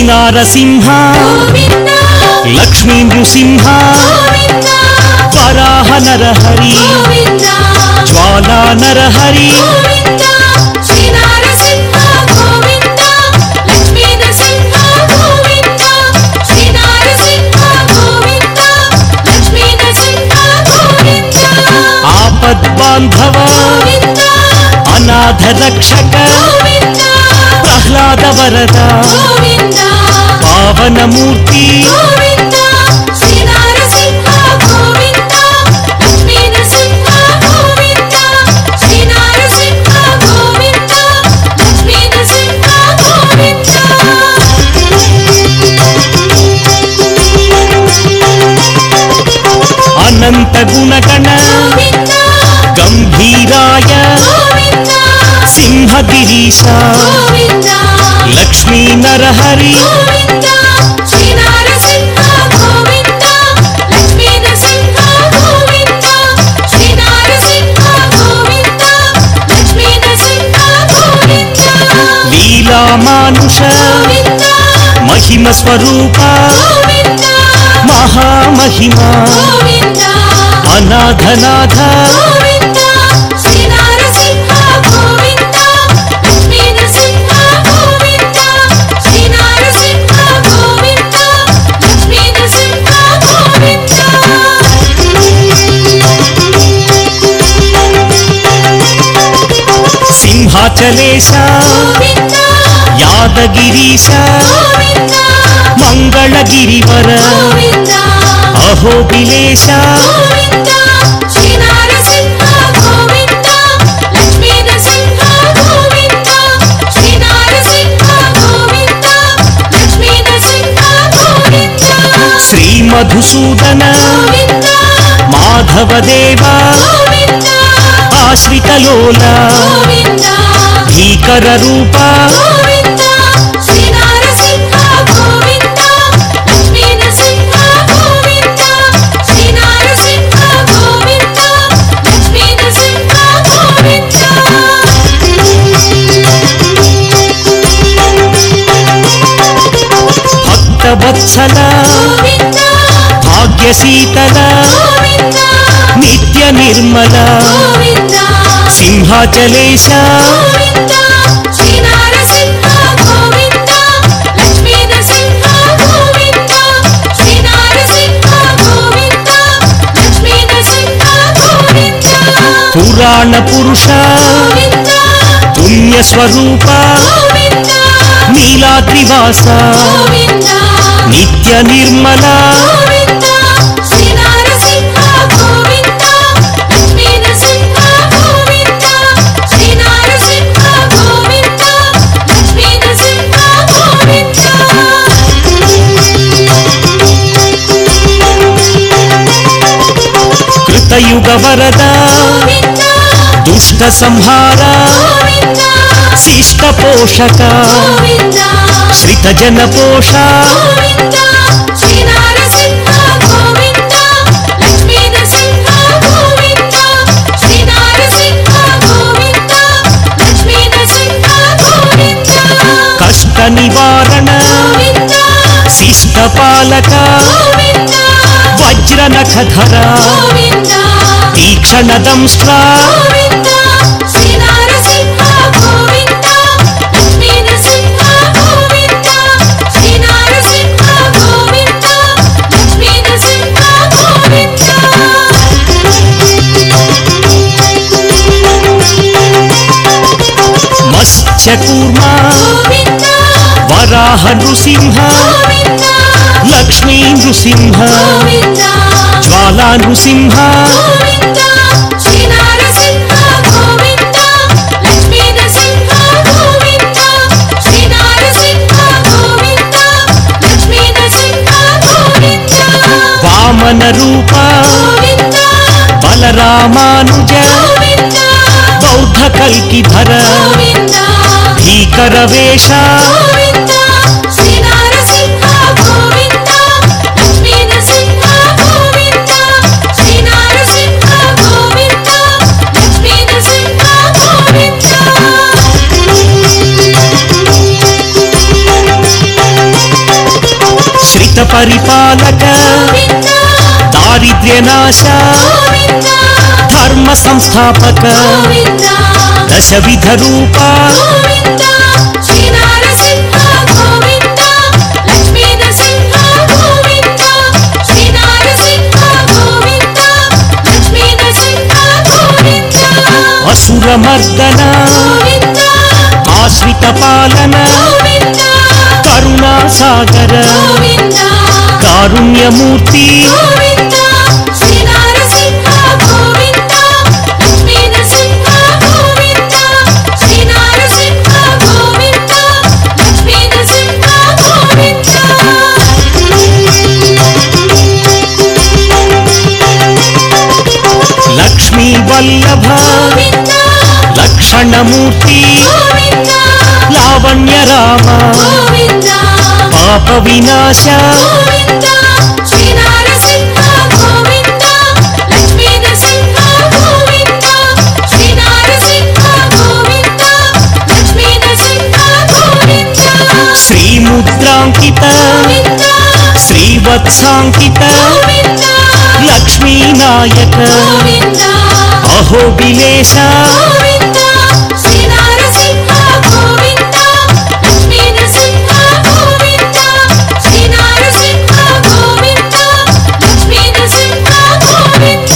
శ్రీనారసింహ గోవింద లక్ష్మీ నృసింహ గోవింద వరాహ నరహరి గోవింద జ్వాలా నరహరి గోవింద శ్రీ నరసింహ గోవింద లక్ష్మీ నరసింహ గోవింద శ్రీ నరసింహ గోవింద లక్ష్మీ నరసింహ గోవింద ఆపద్బాంధవ గోవింద అనాథ రక్షక గోవింద ప్రహ్లాద వరద గోవింద పావనమూర్తి గోవింద శ్రీ నరసింహ గోవింద లక్ష్మీ నరసింహ గోవింద శ్రీ నరసింహ గోవింద లక్ష్మీ నరసింహ గోవింద అనంత గుణగణ గోవింద గంభీరాయ గోవింద సింహగిరీశ గోవింద లక్ష్మీ నరహరి గోవింద శ్రీ నరసింహ గోవింద లక్ష్మీ నరసింహ గోవింద శ్రీ నరసింహ గోవింద లక్ష్మీ నరసింహ గోవింద లీలామానుష గోవింద మహిమ స్వరూప గోవింద మహామహిమ గోవింద అనాథనాథ గోవింద శ్రీ నరసింహ గోవింద లక్ష్మీ నరసింహ గోవింద శ్రీ నరసింహ గోవింద లక్ష్మీ నరసింహ గోవింద సింహాచలేశ గోవింద యాదగిరీశ గోవింద మంగళగిరివర గోవింద అహోబిలేశ గోవింద శ్రీ నరసింహ గోవింద లక్ష్మీ నరసింహ గోవింద శ్రీ నరసింహ గోవింద లక్ష్మీ నరసింహ గోవింద శ్రీ మధుసూదన గోవింద మాధవదేవ గోవింద ఆశ్రితలోల గోవింద భీకర రూప గోవింద శ్రీ నరసింహ గోవింద లక్ష్మీ నరసింహ గోవింద శ్రీ నరసింహ గోవింద లక్ష్మీ నరసింహ గోవింద భక్తవత్సల గోవింద భాగ్యశీతల గోవింద నిత్య నిర్మల గోవింద సింహాచలేశ గోవింద శ్రీ నరసింహ గోవింద లక్ష్మీ నరసింహ గోవింద శ్రీ నరసింహ గోవింద లక్ష్మీ నరసింహ గోవింద పురాణ పురుష గోవింద పుణ్య స్వరూప గోవింద నీలాద్రివాస గోవింద నిత్య నిర్మల గోవింద శ్రీ నరసింహ గోవింద లక్ష్మీ నరసింహ గోవింద శ్రీ నరసింహ గోవింద లక్ష్మీ నరసింహ గోవింద కృతయుగ వరద గోవింద దుష్ట సంహార గోవింద శిష్ట పోషక గోవింద శ్రిత జన పోష గోవింద శ్రీ నరసింహ గోవింద లక్ష్మీ నరసింహ గోవింద శ్రీ నరసింహ గోవింద లక్ష్మీ నరసింహ గోవింద కష్ట నివారణ గోవింద శిష్ట పాలక గోవింద వజ్ర నఖధర గోవింద తీక్షణ దంష్ట్ర గోవింద శ్రీ నరసింహ గోవింద లక్ష్మీ నరసింహ గోవింద శ్రీ నరసింహ గోవింద లక్ష్మీ నరసింహ గోవింద మత్స్యకూర్మ గోవింద వరాహ నృసింహ గోవింద లక్ష్మీ నృసింహ గోవింద జ్వాలా నృసింహ గోవింద శ్రీ నరసింహ గోవింద లక్ష్మీ నరసింహ గోవింద శ్రీ నరసింహ గోవింద లక్ష్మీ నరసింహ గోవింద వామన రూప గోవింద బలరామానుజ గోవింద బౌద్ధ కల్కిధర గోవింద భీకర వేష గోవింద శ్రీ నరసింహ గోవింద లక్ష్మీ నరసింహ గోవింద శ్రీ నరసింహ గోవింద లక్ష్మీ నరసింహ గోవింద పరిపాలక గోవింద దారిద్ర్యనాశ గోవింద ధర్మ సంస్థాపక గోవింద దశవిధ రూప గోవింద శ్రీ నరసింహ గోవింద లక్ష్మీ నరసింహ గోవింద శ్రీ నరసింహ గోవింద లక్ష్మీ నరసింహ గోవింద అసురమర్దన గోవింద ఆశ్రిత పాలన గోవింద కరుణా సాగర గోవింద కారుణ్యమూర్తి గోవింద శ్రీ నరసింహ గోవింద లక్ష్మీ నరసింహ గోవింద శ్రీ నరసింహ గోవింద లక్ష్మీ నరసింహ గోవింద లక్ష్మీ వల్లభ గోవింద లక్షణమూర్తి గోవింద లావణ్య రామ గోవింద పాప వినాశ గోవింద శ్రీ నరసింహ గోవింద లక్ష్మీ నరసింహ గోవింద శ్రీ నరసింహ గోవింద లక్ష్మీ నరసింహ గోవింద శ్రీముద్రాంకిత గోవింద శ్రీవత్సాంకిత గోవింద లక్ష్మీ నాయక గోవింద అహోబిలేశ గోవింద శ్రీ నరసింహ గోవింద లక్ష్మీ నరసింహ గోవింద శ్రీ నరసింహ గోవింద లక్ష్మీ నరసింహ గోవింద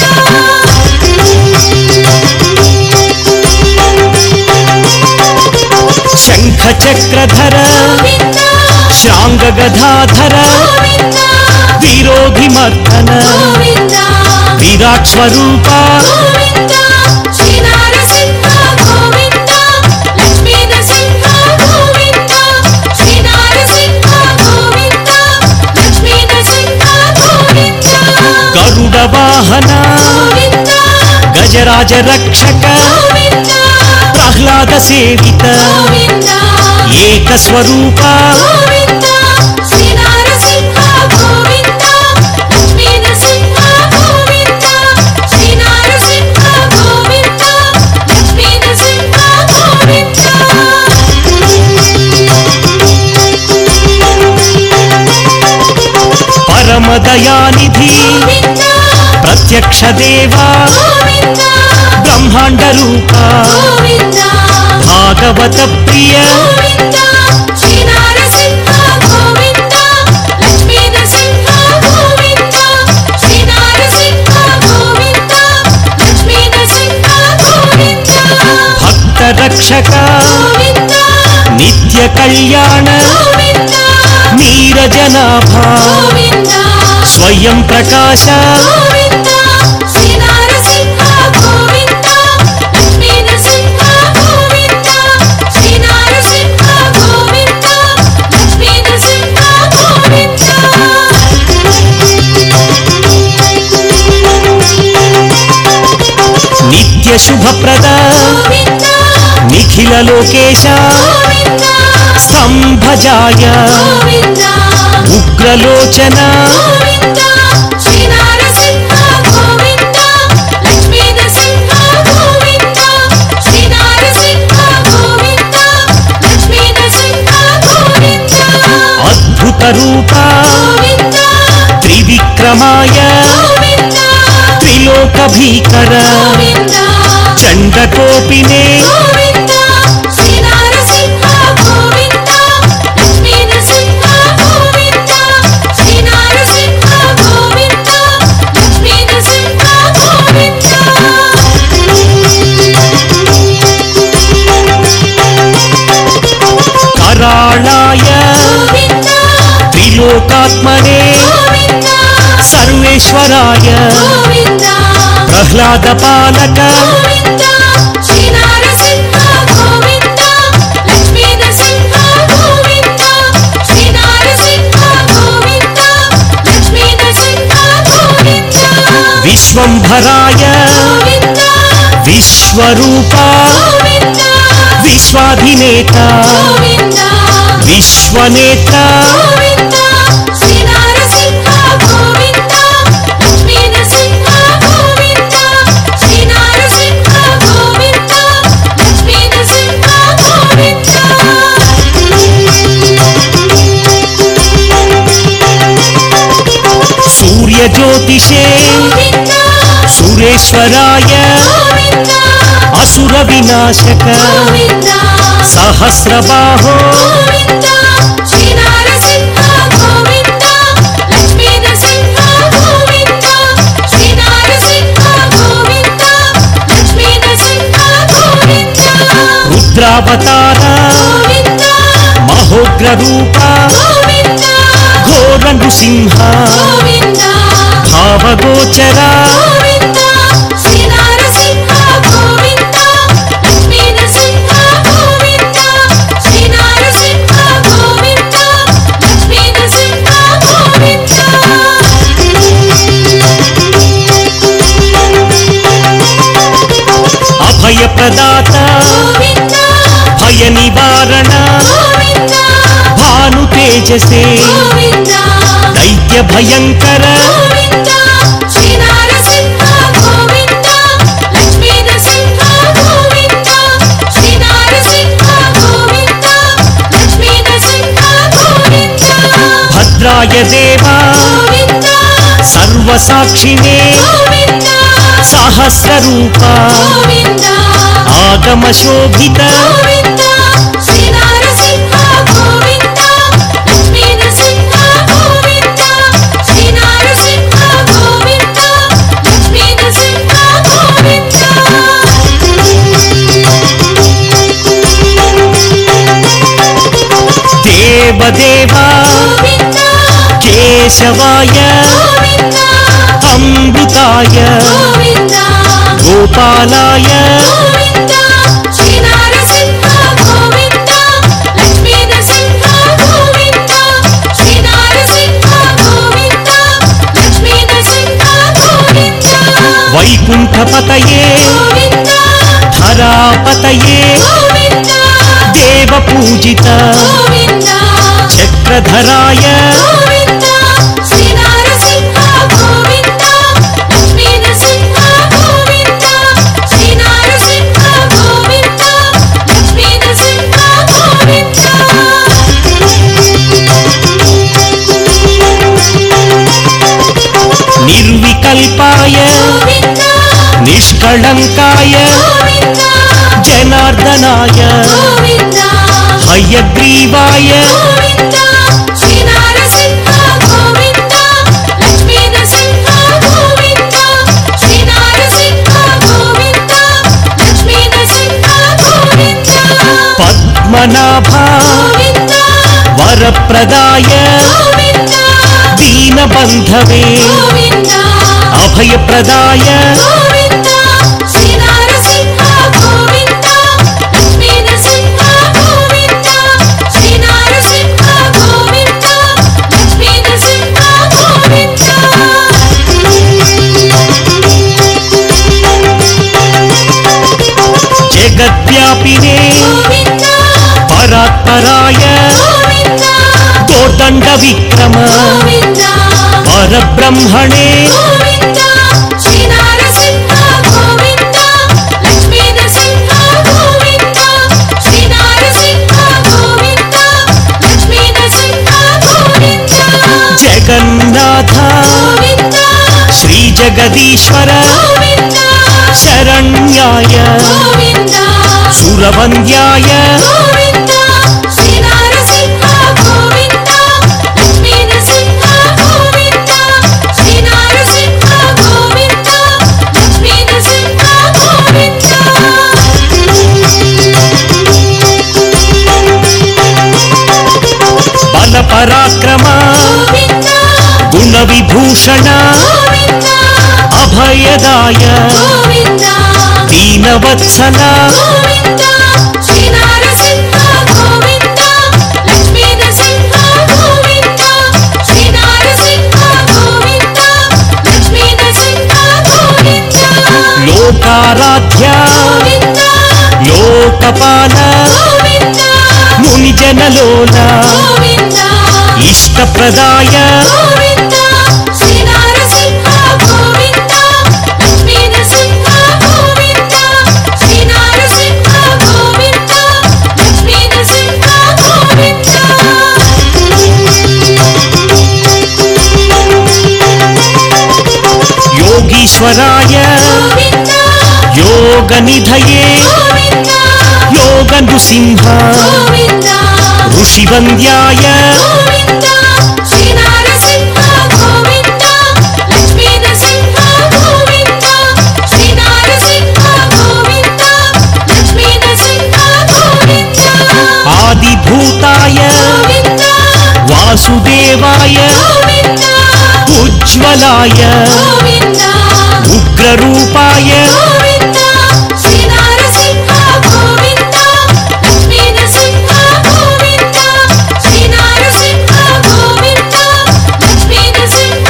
శంఖ చక్రధర గోవింద శాంగ గదాధర గోవింద విరోధిమర్దన గోవింద విరాట్ స్వరూప గోవింద శ్రీ నరసింహ గోవింద లక్ష్మీ నరసింహ గోవింద శ్రీ నరసింహ గోవింద లక్ష్మీ నరసింహ గోవింద గరుడ వాహన గోవింద గజరాజ రక్షక గోవింద ప్రహ్లాద సేవిత గోవింద ఏక స్వరూప గోవింద శ్రీ నరసింహ గోవింద లక్ష్మీ నరసింహ గోవింద శ్రీ నరసింహ గోవింద లక్ష్మీ నరసింహ గోవింద పరమదయానిధి గోవింద ప్రత్యక్ష దేవా గోవింద బ్రహ్మాండ రూప గోవింద భాగవత ప్రియ గోవింద శ్రీ నరసింహ గోవింద లక్ష్మీ నరసింహ గోవింద శ్రీ నరసింహ గోవింద లక్ష్మీ నరసింహ గోవింద భక్త రక్షక గోవింద నిత్య కళ్యాణ గోవింద నీరజనాభ గోవింద స్వయం ప్రకాశ గోవింద శ్రీ నరసింహ గోవింద లక్ష్మీ నరసింహ గోవింద శ్రీ నరసింహ గోవింద లక్ష్మీ నరసింహ గోవింద నిత్య శుభప్రద గోవింద నిఖిల లోకేశ గోవింద స్తంభజాయ గోవింద ఉగ్రలోచన గోవింద శ్రీ నరసింహ గోవింద లక్ష్మీ నరసింహ గోవింద శ్రీ నరసింహ గోవింద లక్ష్మీ నరసింహ గోవింద అద్భుత రూప గోవింద త్రివిక్రమాయ గోవింద త్రిలోక భీకర గోవింద చండకోపినే గోవింద శ్రీ నరసింహ గోవింద లక్ష్మీ నరసింహ గోవింద శ్రీ నరసింహ గోవింద లక్ష్మీ నరసింహ గోవింద కరాళాయ గోవింద త్రిలోకాత్మనే గోవింద సర్వేశ్వరాయ గోవింద ప్రహ్లాద పాలక గోవింద శ్రీ నరసింహ గోవింద లక్ష్మీ నరసింహ గోవింద శ్రీ నరసింహ గోవింద లక్ష్మీ నరసింహ గోవింద విశ్వంభరాయ గోవింద విశ్వరూప గోవింద విశ్వాధినేత గోవింద విశ్వనేత్ర గోవింద శ్రీ నరసింహ గోవింద లక్ష్మీ నరసింహ గోవింద శ్రీ నరసింహ గోవింద లక్ష్మీ నరసింహ గోవింద జ్యోతిషే గోవింద సురేశ్వరాయ గోవింద అసుర వినాశక గోవింద సహస్రబాహో గోవింద శ్రీ నరసింహ గోవింద లక్ష్మీ నరసింహ గోవింద శ్రీ నరసింహ గోవింద లక్ష్మీ నరసింహ గోవింద రుద్రావతార గోవింద మహోగ్ర రూప గోవింద ఘోర నృసింహ గోవింద భావగోచర గోవింద శ్రీ నరసింహ గోవింద లక్ష్మీ నరసింహ గోవింద శ్రీ నరసింహ గోవింద లక్ష్మీ నరసింహ గోవింద అభయ ప్రదాత గోవింద భయ నివారణ గోవింద భాను తేజసే గోవింద దైత్య భయంకర గోవింద శ్రీ నరసింహ గోవింద లక్ష్మీ నరసింహ గోవింద శ్రీ నరసింహ గోవింద లక్ష్మీ నరసింహ గోవింద భద్రాయ దేవా గోవింద సర్వసాక్షిణే గోవింద సహస్రరూప గోవింద ఆగమ శోభిత గోవింద శ్రీ నరసింహ గోవింద లక్ష్మీ నరసింహ గోవింద శ్రీ నరసింహ గోవింద లక్ష్మీ నరసింహ గోవింద దేవదేవా గోవింద కేశవాయ గోవింద అమృతాయ గోవింద గోపాలాయ గోవింద శ్రీ నరసింహ గోవింద లక్ష్మీ నరసింహ గోవింద శ్రీ నరసింహ గోవింద లక్ష్మీ నరసింహ గోవింద వైకుంఠపతయే గోవింద ధరాపతయే గోవింద దేవ పూజిత గోవింద చక్రధరాయ గోవింద శ్రీ నరసింహ గోవింద లక్ష్మీ నరసింహ గోవింద శ్రీ నరసింహ గోవింద లక్ష్మీ నరసింహ గోవింద నిర్వికల్పాయ గోవింద నిష్కళంకాయ గోవింద జనార్దనాయ గోవింద హయగ్రీవాయ గోవింద శ్రీ నరసింహ గోవింద లక్ష్మీ నరసింహ గోవింద శ్రీ నరసింహ గోవింద లక్ష్మీ నరసింహ గోవింద పద్మనాభ గోవింద వరప్రదాయ గోవింద దీనబంధవే గోవింద అభయప్రదాయ గోవింద శ్రీ నరసింహ గోవింద లక్ష్మీ నరసింహ గోవింద శ్రీ నరసింహ గోవింద లక్ష్మీ నరసింహ గోవింద జగద్వ్యాపినే గోవింద పరాత్పరాయ గోవింద కోదండ విక్రమ గోవింద పరబ్రహ్మణే గోవింద శ్రీ నరసింహ గోవింద లక్ష్మీ నరసింహ గోవింద శ్రీ నరసింహ గోవింద లక్ష్మీ నరసింహ గోవింద జగన్నాథ గోవింద శ్రీ జగదీశ్వర గోవింద శరణ్యాయ గోవింద సురవంద్యాయ గోవింద శ్రీ నరసింహ గోవింద లక్ష్మీ నరసింహ గోవింద శ్రీ నరసింహ గోవింద లక్ష్మీ నరసింహ గోవింద బల పరాక్రమ గోవింద గుణ విభూషణ గోవింద అభయదాయ గోవింద దీనవత్సల గోవింద శ్రీ నరసింహ గోవింద లక్ష్మీ నరసింహ గోవింద శ్రీ నరసింహ గోవింద లక్ష్మీ నరసింహ గోవింద లోకారాధ్య గోవింద లోకపాల గోవింద మునిజనలోల గోవింద ఇష్టప్రదాయ గోవింద శ్రీ నరసింహ గోవింద లక్ష్మీ నరసింహ గోవింద శ్రీ నరసింహ గోవింద లక్ష్మీ నరసింహ గోవింద యోగేశ్వరాయ గోవింద యోగ నిధయే గోవింద యోగ నృసింహ గోవింద ఋషివంద్యాయ గోవింద శ్రీ నరసింహ గోవింద లక్ష్మీ నరసింహ గోవింద శ్రీ నరసింహ గోవింద లక్ష్మీ నరసింహ గోవింద ఆదిభూతాయ గోవింద వాసుదేవాయ గోవింద ఉజ్వలాయ గోవింద ఉగ్రరూపాయ గోవింద శ్రీ నరసింహ గోవింద లక్ష్మీ నరసింహ గోవింద శ్రీ నరసింహ గోవింద లక్ష్మీ నరసింహ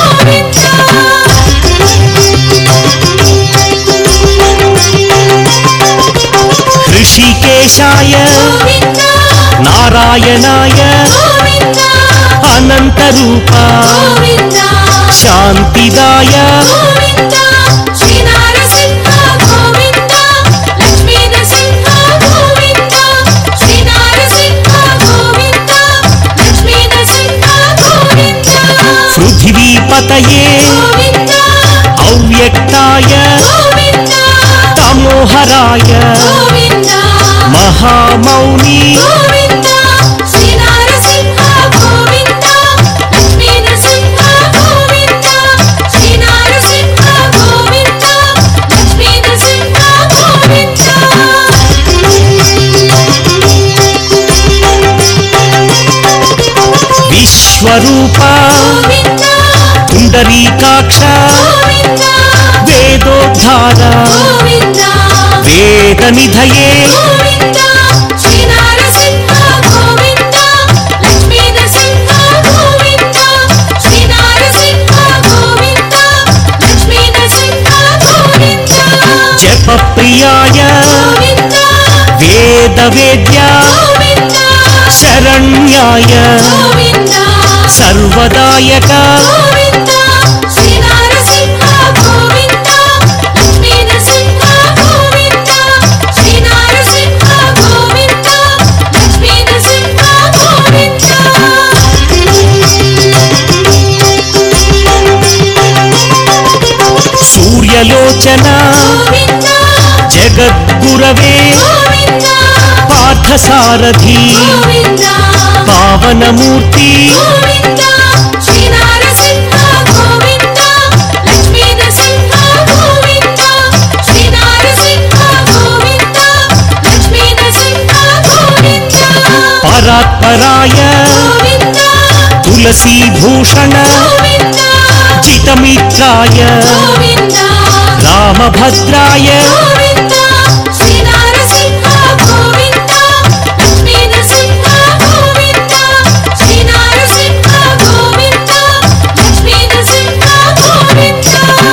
హృషికేశాయ గోవింద నారాయణాయ గోవింద అనంతరూప గోవింద శాంతిదాయ గోవింద శ్రీ నరసింహ గోవింద లక్ష్మీ నరసింహ గోవింద శ్రీ నరసింహ గోవింద లక్ష్మీ నరసింహ గోవింద పృథివీపతయే గోవింద అవ్యక్తాయ గోవింద తమోహరాయ గోవింద మహామౌని గోవింద శ్రీ నరసింహ గోవింద లక్ష్మీ నరసింహ గోవింద శ్రీ నరసింహ గోవింద లక్ష్మీ నరసింహ గోవింద విశ్వరూప గోవింద పుండరీకాక్ష గోవింద వేదోద్ధార గోవింద వేద నిధయే గోవింద శ్రీ నరసింహ గోవింద లక్ష్మీ నరసింహ గోవింద శ్రీ నరసింహ గోవింద లక్ష్మీ నరసింహ గోవింద జప ప్రియాయ గోవింద వేద వేద్య గోవింద శరణ్యాయ గోవింద సర్వదాయక గోవింద శ్రీ నరసింహ గోవింద లక్ష్మీ నరసింహ గోవింద శ్రీ నరసింహ గోవింద లక్ష్మీ నరసింహ గోవింద సూర్యలోచన గోవింద జగద్గురవే గోవింద పార్థసారథి గోవింద పావనమూర్తి గోవింద శ్రీ నరసింహ గోవింద లక్ష్మీ నరసింహ గోవింద శ్రీ నరసింహ గోవింద లక్ష్మీ నరసింహ గోవింద పరాత్పరాయ గోవింద తులసీభూషణ గోవింద జితమిత్రాయ గోవింద రామభద్రాయ గోవింద శ్రీ నరసింహ గోవింద లక్ష్మీ నరసింహ గోవింద శ్రీ నరసింహ గోవింద లక్ష్మీ నరసింహ గోవింద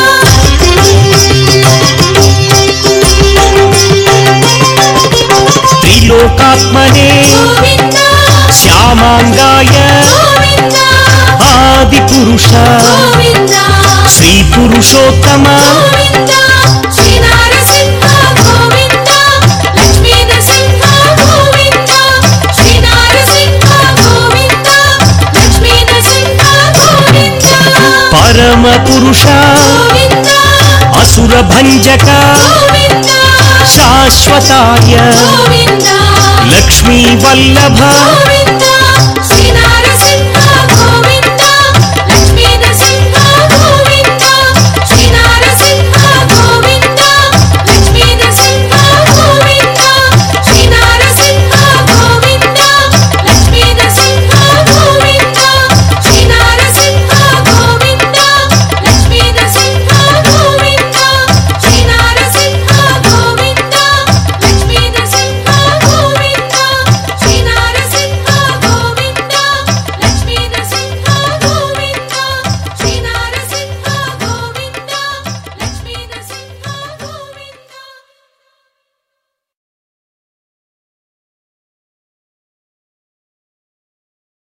త్రిలోకాత్మనే గోవింద శ్యామాంగాయ గోవింద ఆదిపురుష గోవింద శ్రీ పురుషోత్తమ గోవింద శ్రీ నరసింహ గోవింద లక్ష్మీ నరసింహ గోవింద శ్రీ నరసింహ గోవింద లక్ష్మీ నరసింహ గోవింద పరమ పురుష గోవింద అసుర భంజక గోవింద శాశ్వతాయ గోవింద లక్ష్మీ వల్లభ గోవింద